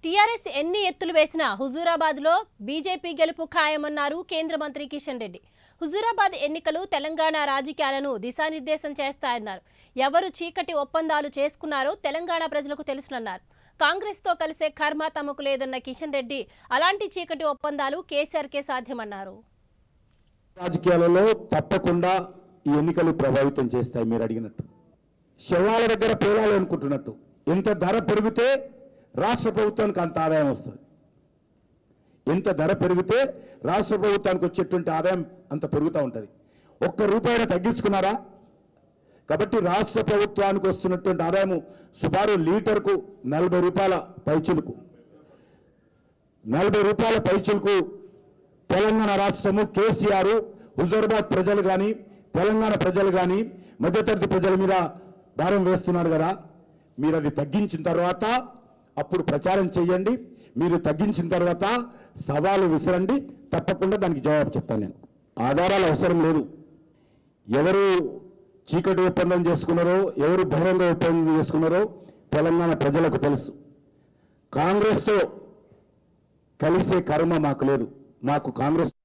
TRS ఎన్ని ఎత్తులు వేసినా హుజూరాబాద్ లో బీజేపీ గెలుపు ఖాయమన్నారు కేంద్ర మంత్రి కిషన్ రెడ్డి హుజూరాబాద్ ఎన్నికలు తెలంగాణ రాజకీయాలను దిశానిర్దేశం చేస్తాయన్నారు ఎవరు చీకటి ఒప్పందాలు చేసుకున్నారో తెలంగాణ ప్రజలకు తెలుసునన్నారు కాంగ్రెస్ తో కలిసే కర్మ తమకు లేదన్న కిషన్ రెడ్డి అలాంటి చీకటి ఒప్పందాలు కేసీఆర్కే సాధ్యమన్నారు రాజకీయాలలో తప్పకుండా ఈ ఎన్నికలు ప్రభావితం చేస్తాయి మీరు అడిగినట్టు శవాల దగ్గర పేలాలి అనుకుంటున్నట్టు ఎంత ధర పెరిగితే రాష్ట్ర ప్రభుత్వానికి అంత ఆదాయం వస్తుంది ఎంత ధర పెరిగితే రాష్ట్ర ప్రభుత్వానికి వచ్చేటువంటి ఆదాయం అంత పెరుగుతూ ఉంటుంది ఒక్క రూపాయిన తగ్గించుకున్నారా కాబట్టి రాష్ట్ర ప్రభుత్వానికి వస్తున్నటువంటి ఆదాయము సుమారు లీటర్కు నలభై రూపాయల పైచులకు నలభై రూపాయల పైచులకు తెలంగాణ రాష్ట్రము కేసీఆర్ హుజూరాబాద్ ప్రజలు కానీ తెలంగాణ ప్రజలు కానీ మధ్యతరగతి ప్రజల మీద భారం వేస్తున్నారు కదా మీరు అది తగ్గించిన తర్వాత అప్పుడు ప్రచారం చేయండి మీరు తగ్గించిన తర్వాత సవాలు విసరండి తప్పకుండా దానికి జవాబు చెప్తాను నేను ఆధారాలు అవసరం లేదు ఎవరు చీకటి ఒప్పందం చేసుకున్నారో ఎవరు బహిరంగ ఒప్పందం చేసుకున్నారో తెలంగాణ ప్రజలకు తెలుసు కాంగ్రెస్తో కలిసే కర్మ మాకు లేదు మాకు కాంగ్రెస్